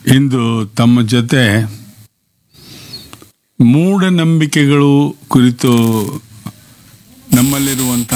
ಇಂದು ತಮ್ಮ ಜೊತೆ ಮೂಢನಂಬಿಕೆಗಳು ಕುರಿತು ನಮ್ಮಲ್ಲಿರುವಂಥ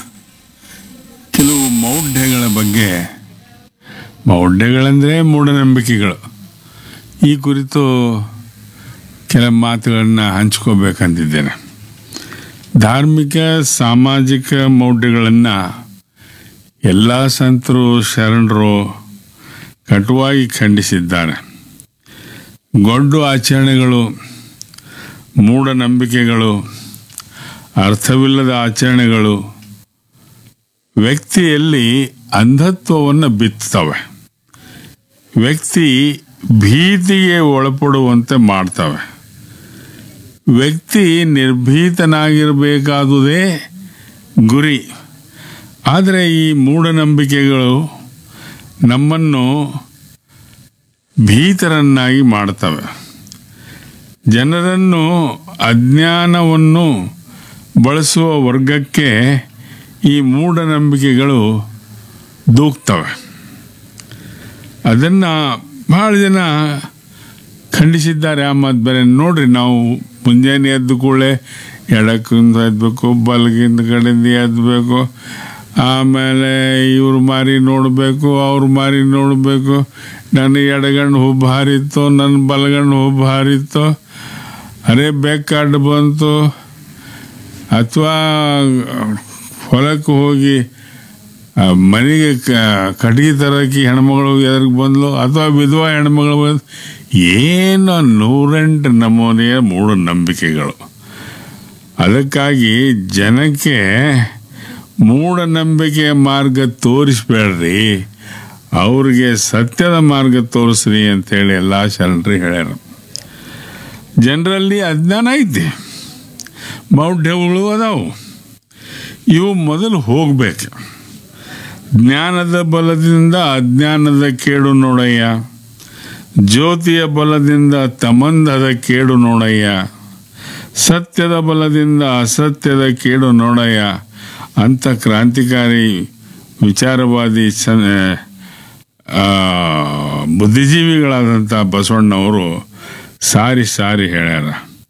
ಕೆಲವು ಮೌಢ್ಯಗಳ ಬಗ್ಗೆ ಮೌಢ್ಯಗಳಂದರೆ ಮೂಢನಂಬಿಕೆಗಳು ಈ ಕುರಿತು ಕೆಲ ಮಾತುಗಳನ್ನು ಹಂಚ್ಕೋಬೇಕಂತಿದ್ದೇನೆ ಧಾರ್ಮಿಕ ಸಾಮಾಜಿಕ ಮೌಢ್ಯಗಳನ್ನು ಎಲ್ಲ ಸಂತರು ಶರಣರು ಕಟುವಾಗಿ ಖಂಡಿಸಿದ್ದಾರೆ ಗೊಡ್ಡು ಆಚರಣೆಗಳು ಮೂಢನಂಬಿಕೆಗಳು ಅರ್ಥವಿಲ್ಲದ ಆಚರಣೆಗಳು ವ್ಯಕ್ತಿಯಲ್ಲಿ ಅಂಧತ್ವವನ್ನು ಬಿತ್ತವೆ ವ್ಯಕ್ತಿ ಭೀತಿಗೆ ಒಳಪಡುವಂತೆ ಮಾಡ್ತವೆ ವ್ಯಕ್ತಿ ನಿರ್ಭೀತನಾಗಿರಬೇಕಾದುದೇ ಗುರಿ ಆದರೆ ಈ ಮೂಢನಂಬಿಕೆಗಳು ನಮ್ಮನ್ನು ಭೀತರನ್ನಾಗಿ ಮಾಡ್ತವೆ ಜನರನ್ನು ಅಜ್ಞಾನವನ್ನು ಬಳಸುವ ವರ್ಗಕ್ಕೆ ಈ ಮೂಢನಂಬಿಕೆಗಳು ದೂಕ್ತವೆ ಅದನ್ನು ಭಾಳ ಜನ ಖಂಡಿಸಿದ್ದಾರೆ ಆ ಮಾತು ಬೇರೆ ನೋಡ್ರಿ ನಾವು ಮುಂಜಾನೆ ಎದ್ದು ಕೂಡಲೇ ಎಡಕ್ಕಿಂದ ಎದ್ದಬೇಕು ಬಲಗಿಂದ ಕಡೆಯಿಂದ ಎದ್ದಬೇಕು ಆಮೇಲೆ ಇವ್ರ ಮಾರಿ ನೋಡಬೇಕು ಅವ್ರ ಮಾರಿ ನೋಡಬೇಕು ನನ್ನ ಎಡಗಣ್ಣು ಹುಬ್ಬು ಹಾರಿತ್ತು ನನ್ನ ಬಲಗಣ್ಣು ಹುಬ್ಬು ಹಾರಿತ್ತು ಅರೆ ಬೆಕ್ಕಡ್ಡು ಬಂತು ಅಥವಾ ಹೊಲಕ್ಕೆ ಹೋಗಿ ಆ, ಮನೆಗೆ ಕ- ಕಟ್ಗೆ ತರಕ್ಕೆ ಹೆಣ್ಮಗಳು ಎದುರಿಗೆ ಬಂದ್ಲು ಅಥವಾ ವಿಧವಾ ಹೆಣ್ಮಗಳು ಬಂದು ಏನು ನೂರೆಂಟು ನಮೂನೆಯ ಮೂಢನಂಬಿಕೆಗಳು ಅದಕ್ಕಾಗಿ ಜನಕ್ಕೆ ಮೂಢನಂಬಿಕೆಯ ಮಾರ್ಗ ತೋರಿಸ್ಬೇಡ್ರಿ ಅವ್ರಿಗೆ ಸತ್ಯದ ಮಾರ್ಗ ತೋರಿಸ್ರಿ ಅಂತೇಳಿ ಎಲ್ಲ ಶರಣರು ಹೇಳ್ಯಾರ ಜನರಲ್ಲಿ ಅಜ್ಞಾನ ಐತಿ ಮೌಢ್ಯಗಳು ಅದಾವು ಇವು ಮೊದಲು ಹೋಗ್ಬೇಕು ಜ್ಞಾನದ ಬಲದಿಂದ ಅಜ್ಞಾನದ ಕೇಡು ನೋಡಯ್ಯ ಜ್ಯೋತಿಯ ಬಲದಿಂದ ತಮಂದದ ಕೇಡು ನೋಡಯ್ಯ ಸತ್ಯದ ಬಲದಿಂದ ಅಸತ್ಯದ ಕೇಡು ನೋಡಯ್ಯ ಅಂತ ಕ್ರಾಂತಿಕಾರಿ ವಿಚಾರವಾದಿ ಸ ಆ, ಬುದ್ಧಿಜೀವಿಗಳಾದಂಥ ಬಸವಣ್ಣವರು ಸಾರಿ ಸಾರಿ ಹೇಳ್ಯಾರ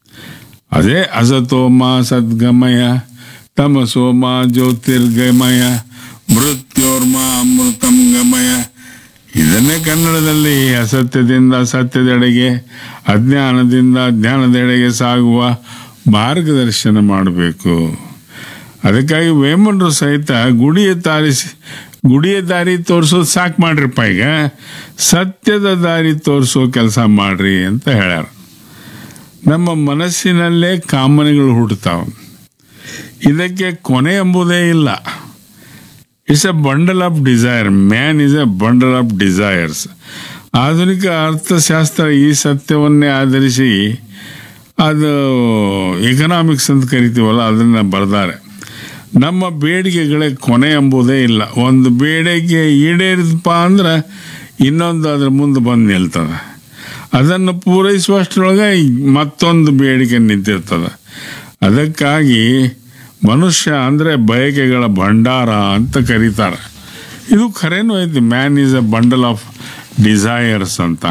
ಅದೇ ಅಸತೋಮ ಸದ್ಗಮಯ ತಮಸೋಮ ಜ್ಯೋತಿರ್ಗಮಯ ಮೃತ್ಯೋರ್ಮ ಅಮೃತಂ ಗಮಯ ಇದನ್ನೇ ಕನ್ನಡದಲ್ಲಿ ಅಸತ್ಯದಿಂದ ಸತ್ಯದೆಡೆಗೆ ಅಜ್ಞಾನದಿಂದ ಜ್ಞಾನದೆಡೆಗೆ ಸಾಗುವ ಮಾರ್ಗದರ್ಶನ ಮಾಡಬೇಕು ಅದಕ್ಕಾಗಿ ವೇಮನರು ಸಹಿತ ಗುಡಿಯ ತಾರಿಸಿ ಗುಡಿಯ ದಾರಿ ತೋರಿಸೋದು ಸಾಕು ಮಾಡ್ರಿಪ್ಪ ಈಗ ಸತ್ಯದ ದಾರಿ ತೋರಿಸೋ ಕೆಲಸ ಮಾಡ್ರಿ ಅಂತ ಹೇಳ್ಯಾರ ನಮ್ಮ ಮನಸ್ಸಿನಲ್ಲೇ ಕಾಮನೆಗಳು ಹುಟ್ಟುತ್ತಾವೆ ಇದಕ್ಕೆ ಕೊನೆ ಎಂಬುದೇ ಇಲ್ಲ it's a bundle of desire man is a bundle of desires ಆಧುನಿಕ ಅರ್ಥಶಾಸ್ತ್ರ ಈ ಸತ್ಯವನ್ನೇ ಆಧರಿಸಿ ಅದು ಎಕನಾಮಿಕ್ಸ್ ಅಂತ ಕರಿತೀವಲ್ಲ ಅದನ್ನು ಬರೆದಾರೆ ನಮ್ಮ ಬೇಡಿಕೆಗಳೇ ಕೊನೆ ಎಂಬುದೇ ಇಲ್ಲ ಒಂದು ಬೇಡಿಕೆ ಈಡೇರಿದಪ್ಪ ಅಂದ್ರೆ ಇನ್ನೊಂದು ಅದ್ರ ಮುಂದೆ ಬಂದು ನಿಲ್ತದೆ ಅದನ್ನು ಪೂರೈಸುವಷ್ಟರೊಳಗೆ ಮತ್ತೊಂದು ಬೇಡಿಕೆ ನಿಂತಿರ್ತದೆ ಅದಕ್ಕಾಗಿ ಮನುಷ್ಯ ಅಂದರೆ ಬಯಕೆಗಳ ಭಂಡಾರ ಅಂತ ಕರೀತಾರೆ ಇದು ಖರೇನೂ ಐತಿ man is a bundle of desires ಅಂತ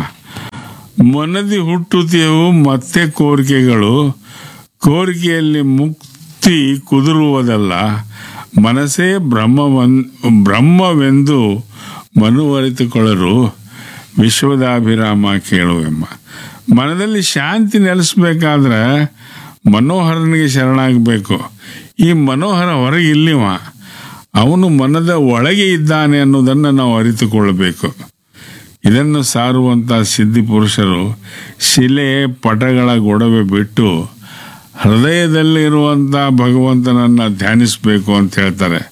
ಮನದಿ ಹುಟ್ಟುತ್ತೆವು ಮತ್ತೆ ಕೋರಿಕೆಗಳು ಕೋರಿಕೆಯಲ್ಲಿ ಮುಕ್ತಿ ಕುದುರುವುದಲ್ಲ ಮನಸ್ಸೇ ಬ್ರಹ್ಮವನ್ ಬ್ರಹ್ಮವೆಂದು ಮನುವರಿತುಕೊಳ್ಳರು ವಿಶ್ವದಾಭಿರಾಮ ಕೇಳುವೆಮ್ಮ ಮನದಲ್ಲಿ ಶಾಂತಿ ನೆಲೆಸ್ಬೇಕಾದ್ರೆ ಮನೋಹರನಿಗೆ ಶರಣಾಗಬೇಕು ಈ ಮನೋಹರ ಹೊರಗೆ ಇಲ್ಲಿವ ಅವನು ಮನದ ಒಳಗೆ ಇದ್ದಾನೆ ಅನ್ನೋದನ್ನು ನಾವು ಅರಿತುಕೊಳ್ಳಬೇಕು ಇದನ್ನು ಸಾರುವಂಥ ಸಿದ್ಧಿ ಪುರುಷರು ಶಿಲೆ ಪಟಗಳ ಗೊಡವೆ ಬಿಟ್ಟು ಹೃದಯದಲ್ಲಿರುವಂಥ ಭಗವಂತನನ್ನು ಧ್ಯಾನಿಸಬೇಕು ಅಂತ ಹೇಳ್ತಾರೆ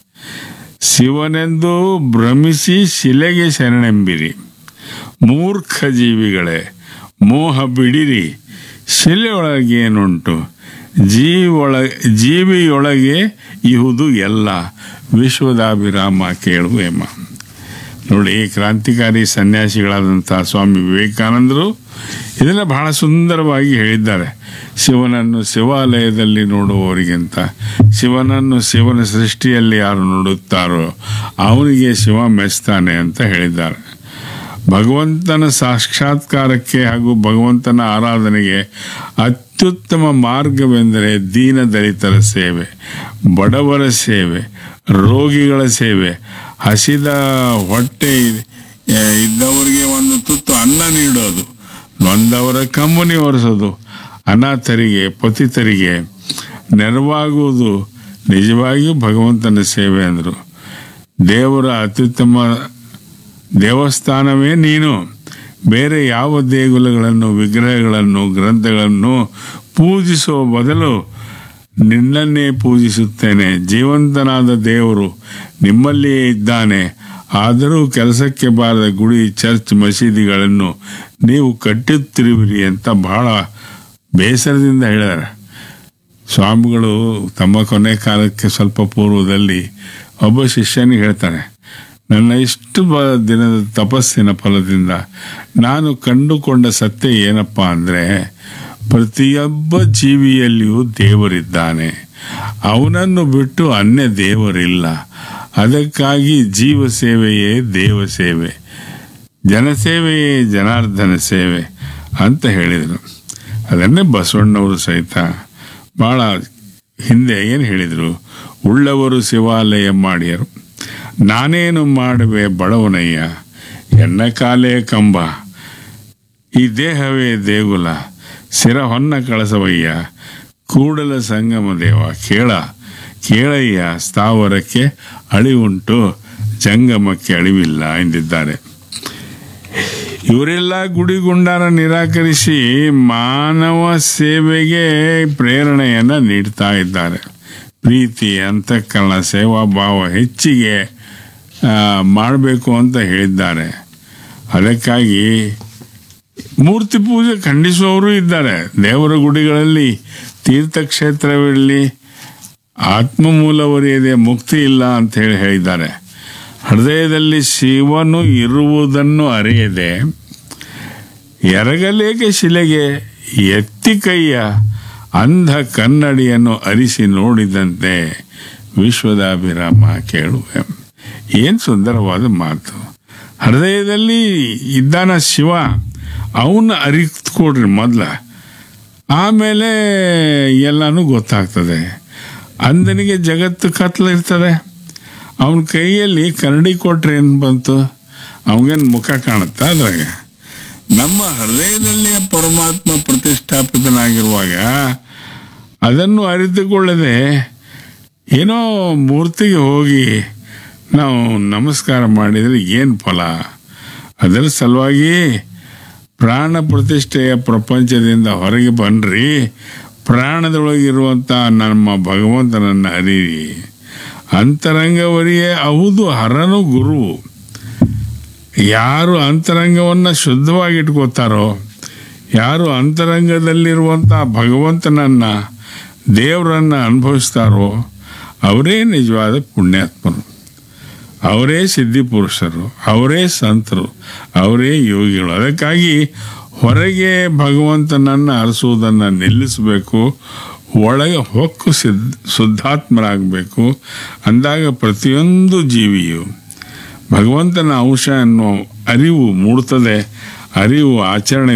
ಶಿವನೆಂದು ಭ್ರಮಿಸಿ ಶಿಲೆಗೆ ಶರಣೆಂಬಿರಿ ಮೂರ್ಖ ಜೀವಿಗಳೇ ಮೋಹ ಬಿಡಿರಿ ಶಿಲೆಯೊಳಗೇನುಂಟು ಜೀವೊಳ ಜೀವಿಯೊಳಗೆ ಇಹುದು ಎಲ್ಲ ವಿಶ್ವದಾಭಿರಾಮ ಕೇಳುವೆಮ್ಮ ನೋಡಿ ಕ್ರಾಂತಿಕಾರಿ ಸನ್ಯಾಸಿಗಳಾದಂಥ ಸ್ವಾಮಿ ವಿವೇಕಾನಂದರು ಇದನ್ನು ಬಹಳ ಸುಂದರವಾಗಿ ಹೇಳಿದ್ದಾರೆ ಶಿವನನ್ನು ಶಿವಾಲಯದಲ್ಲಿ ನೋಡುವವರಿಗಿಂತ ಶಿವನನ್ನು ಶಿವನ ಸೃಷ್ಟಿಯಲ್ಲಿ ಯಾರು ನೋಡುತ್ತಾರೋ ಅವನಿಗೆ ಶಿವ ಮೆಚ್ತಾನೆ ಅಂತ ಹೇಳಿದ್ದಾರೆ ಭಗವಂತನ ಸಾಕ್ಷಾತ್ಕಾರಕ್ಕೆ ಹಾಗೂ ಭಗವಂತನ ಆರಾಧನೆಗೆ ಅತ್ಯುತ್ತಮ ಮಾರ್ಗವೆಂದರೆ ದೀನ ದಲಿತರ ಸೇವೆ ಬಡವರ ಸೇವೆ ರೋಗಿಗಳ ಸೇವೆ ಹಸಿದ ಹೊಟ್ಟೆ ಆ, ಇದ್ದವರಿಗೆ ಒಂದು ತುತ್ತು ಅನ್ನ ನೀಡೋದು ನೊಂದವರ ಕಂಬನಿ ಒರೆಸೋದು ಅನಾಥರಿಗೆ ಪತಿತರಿಗೆ ನೆರವಾಗುವುದು ನಿಜವಾಗಿಯೂ ಭಗವಂತನ ಸೇವೆ ಅಂದರು ದೇವರ ಅತ್ಯುತ್ತಮ ದೇವಸ್ಥಾನವೇ ನೀನು ಬೇರೆ ಯಾವ ದೇಗುಲಗಳನ್ನು ವಿಗ್ರಹಗಳನ್ನು ಗ್ರಂಥಗಳನ್ನು ಪೂಜಿಸುವ ಬದಲು ನಿನ್ನನ್ನೇ ಪೂಜಿಸುತ್ತೇನೆ ಜೀವಂತನಾದ ದೇವರು ನಿಮ್ಮಲ್ಲಿಯೇ ಇದ್ದಾನೆ ಆದರೂ ಕೆಲಸಕ್ಕೆ ಬಾರದ ಗುಡಿ ಚರ್ಚ್ ಮಸೀದಿಗಳನ್ನು ನೀವು ಕಟ್ಟುತ್ತಿರುವಿರಿ ಅಂತ ಬಹಳ ಬೇಸರದಿಂದ ಹೇಳಿದ್ದಾರೆ ಸ್ವಾಮಿಗಳು ತಮ್ಮ ಕೊನೆ ಕಾಲಕ್ಕೆ ಸ್ವಲ್ಪ ಪೂರ್ವದಲ್ಲಿ ಒಬ್ಬ ಜೀವನಿಗೆ ಹೇಳ್ತಾರೆ ನನ್ನ ಇಷ್ಟು ಬ ದಿನದ ತಪಸ್ಸಿನ ಫಲದಿಂದ ನಾನು ಕಂಡುಕೊಂಡ ಸತ್ಯ ಏನಪ್ಪ ಅಂದರೆ ಪ್ರತಿಯೊಬ್ಬ ಜೀವಿಯಲ್ಲಿಯೂ ದೇವರಿದ್ದಾನೆ ಅವನನ್ನು ಬಿಟ್ಟು ಅನ್ಯ ದೇವರಿಲ್ಲ ಅದಕ್ಕಾಗಿ ಜೀವ ಸೇವೆಯೇ ದೇವ ಸೇವೆ ಜನಸೇವೆಯೇ ಜನಾರ್ದನ ಸೇವೆ ಅಂತ ಹೇಳಿದರು ಅದನ್ನೇ ಬಸವಣ್ಣವರು ಸಹಿತ ಭಾಳ ಹಿಂದೆ ಏನು ಹೇಳಿದರು ಉಳ್ಳವರು ಶಿವಾಲಯ ಮಾಡಿಯರು ನಾನೇನು ಮಾಡುವೆ ಬಡವನಯ್ಯ ಎನ್ನ ಕಾಲೇ ಕಂಬ ಈ ದೇಹವೇ ದೇಗುಲ ಸಿರ ಹೊನ್ನ ಕಳಸವಯ್ಯ ಕೂಡಲ ಸಂಗಮ ದೇವ ಕೇಳ ಕೇಳಯ್ಯ ಸ್ಥಾವರಕ್ಕೆ ಅಳಿವುಂಟು ಜಂಗಮಕ್ಕೆ ಅಳಿವಿಲ್ಲ ಎಂದಿದ್ದಾರೆ ಇವರೆಲ್ಲ ಗುಡಿಗುಂಡಾರ ನಿರಾಕರಿಸಿ ಮಾನವ ಸೇವೆಗೆ ಪ್ರೇರಣೆಯನ್ನ ನೀಡ್ತಾ ಇದ್ದಾರೆ ಪ್ರೀತಿ ಅಂತಃಕರಣ ಸೇವಾ ಭಾವ ಹೆಚ್ಚಿಗೆ ಮಾಡಬೇಕು ಅಂತ ಹೇಳಿದ್ದಾರೆ ಅದಕ್ಕಾಗಿ ಮೂರ್ತಿ ಪೂಜೆ ಖಂಡಿಸುವವರು ಇದ್ದಾರೆ ದೇವರ ಗುಡಿಗಳಲ್ಲಿ ತೀರ್ಥಕ್ಷೇತ್ರವಿರಲಿ ಆತ್ಮ ಮೂಲವರಿಯದೆ ಮುಕ್ತಿ ಇಲ್ಲ ಅಂತ ಹೇಳಿ ಹೇಳಿದ್ದಾರೆ ಹೃದಯದಲ್ಲಿ ಶಿವನು ಇರುವುದನ್ನು ಅರಿಯದೆ ಎರಗಲೇಕೆ ಶಿಲೆಗೆ ಎತ್ತಿ ಕೈಯ ಅಂಧ ಕನ್ನಡಿಯನ್ನು ಅರಿಸಿ ನೋಡಿದಂತೆ ವಿಶ್ವದಾಭಿರಾಮ ಕೇಳುವೆ ಏನು ಸುಂದರವಾದ ಮಾತು ಹೃದಯದಲ್ಲಿ ಇದ್ದಾನ ಶಿವ ಅವನ್ನ ಅರಿತ್ಕೊಡ್ರಿ ಮೊದಲ ಆಮೇಲೆ ಎಲ್ಲನೂ ಗೊತ್ತಾಗ್ತದೆ ಅಂದನಿಗೆ ಜಗತ್ತು ಕತ್ಲಿರ್ತದೆ ಅವನ ಕೈಯಲ್ಲಿ ಕರಡಿ ಕೊಟ್ರೆ ಏನು ಬಂತು ಅವನಿಗೇನು ಮುಖ ಕಾಣುತ್ತಾ ಅದ್ರಾಗ ನಮ್ಮ ಹೃದಯದಲ್ಲಿ ಪರಮಾತ್ಮ ಪ್ರತಿಷ್ಠಾಪಿತನಾಗಿರುವಾಗ ಅದನ್ನು ಅರಿತುಕೊಳ್ಳದೆ ಏನೋ ಮೂರ್ತಿಗೆ ಹೋಗಿ ನಾವು ನಮಸ್ಕಾರ ಮಾಡಿದರೆ ಏನು ಫಲ ಅದರ ಸಲುವಾಗಿ ಪ್ರಾಣ ಪ್ರತಿಷ್ಠೆಯ ಪ್ರಪಂಚದಿಂದ ಹೊರಗೆ ಬನ್ರಿ ಪ್ರಾಣದೊಳಗಿರುವಂಥ ನಮ್ಮ ಭಗವಂತನನ್ನು ಅರಿರಿ ಅಂತರಂಗವರಿಯೇ ಹೌದು ಹರನು ಗುರು ಯಾರು ಅಂತರಂಗವನ್ನು ಶುದ್ಧವಾಗಿಟ್ಕೋತಾರೋ ಯಾರು ಅಂತರಂಗದಲ್ಲಿರುವಂಥ ಭಗವಂತನನ್ನ ದೇವರನ್ನ ಅನುಭವಿಸ್ತಾರೋ ಅವರೇ ನಿಜವಾದ ಪುಣ್ಯಾತ್ಮರು ಅವರೇ ಸಿದ್ಧಿ ಪುರುಷರು ಅವರೇ ಸಂತರು ಅವರೇ ಯೋಗಿಗಳು ಅದಕ್ಕಾಗಿ ಹೊರಗೆ ಭಗವಂತನನ್ನು ಅರಸುವುದನ್ನು ನಿಲ್ಲಿಸಬೇಕು ಒಳಗೆ ಹೊಕ್ಕು ಸಿದ್ಧ ಶುದ್ಧಾತ್ಮರಾಗಬೇಕು ಅಂದಾಗ ಪ್ರತಿಯೊಂದು ಜೀವಿಯು ಭಗವಂತನ ಅಂಶ ಅನ್ನೋ ಅರಿವು ಮೂಡ್ತದೆ ಅರಿವು ಆಚರಣೆ